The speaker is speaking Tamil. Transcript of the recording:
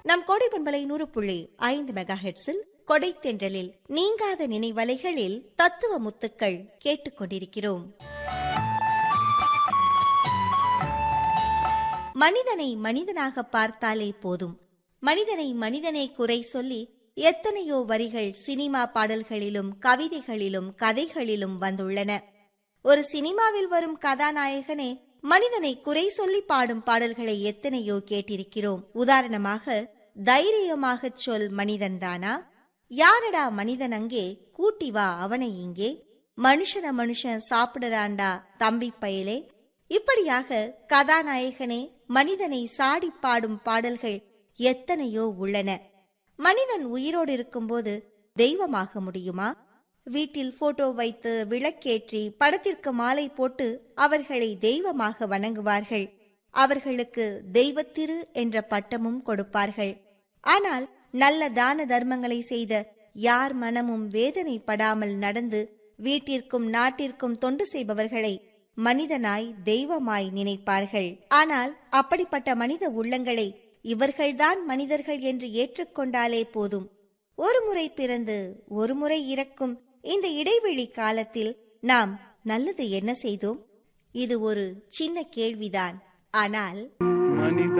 நம் கோடை பண்பலை நூறு புள்ளி ஐந்து மெகா ஹெட்ஸில் கொடை தென்றலில் நீங்காத நினைவலைகளில் தத்துவ முத்துக்கள் கேட்டுக்கொண்டிருக்கிறோம் மனிதனை மனிதனாக பார்த்தாலே போதும் மனிதனை மனிதனை குறை சொல்லி எத்தனையோ வரிகள் சினிமா பாடல்களிலும் கவிதைகளிலும் கதைகளிலும் வந்துள்ளன ஒரு சினிமாவில் வரும் கதாநாயகனே மனிதனை குறை சொல்லி பாடும் பாடல்களை எத்தனையோ கேட்டிருக்கிறோம் உதாரணமாக தைரியமாகச் சொல் மனிதன்தானா யாரடா மனிதன் அங்கே கூட்டி வா அவனை இங்கே மனுஷன மனுஷன் சாப்பிடுறான்டா தம்பி பயலே இப்படியாக கதாநாயகனே மனிதனை சாடி பாடும் பாடல்கள் எத்தனையோ உள்ளன மனிதன் உயிரோடு இருக்கும்போது தெய்வமாக முடியுமா வீட்டில் போட்டோ வைத்து விளக்கேற்றி படத்திற்கு மாலை போட்டு அவர்களை தெய்வமாக வணங்குவார்கள் அவர்களுக்கு தெய்வத்திரு என்ற பட்டமும் கொடுப்பார்கள் ஆனால் நல்ல தான தர்மங்களை செய்த யார் மனமும் வேதனைப்படாமல் நடந்து வீட்டிற்கும் நாட்டிற்கும் தொண்டு செய்பவர்களை மனிதனாய் தெய்வமாய் நினைப்பார்கள் ஆனால் அப்படிப்பட்ட மனித உள்ளங்களை இவர்கள்தான் மனிதர்கள் என்று ஏற்றுக்கொண்டாலே போதும் ஒரு முறை பிறந்து ஒரு முறை இறக்கும் இந்த இடைவெளி காலத்தில் நாம் நல்லது என்ன செய்தோம் இது ஒரு சின்ன கேள்விதான் ஆனால்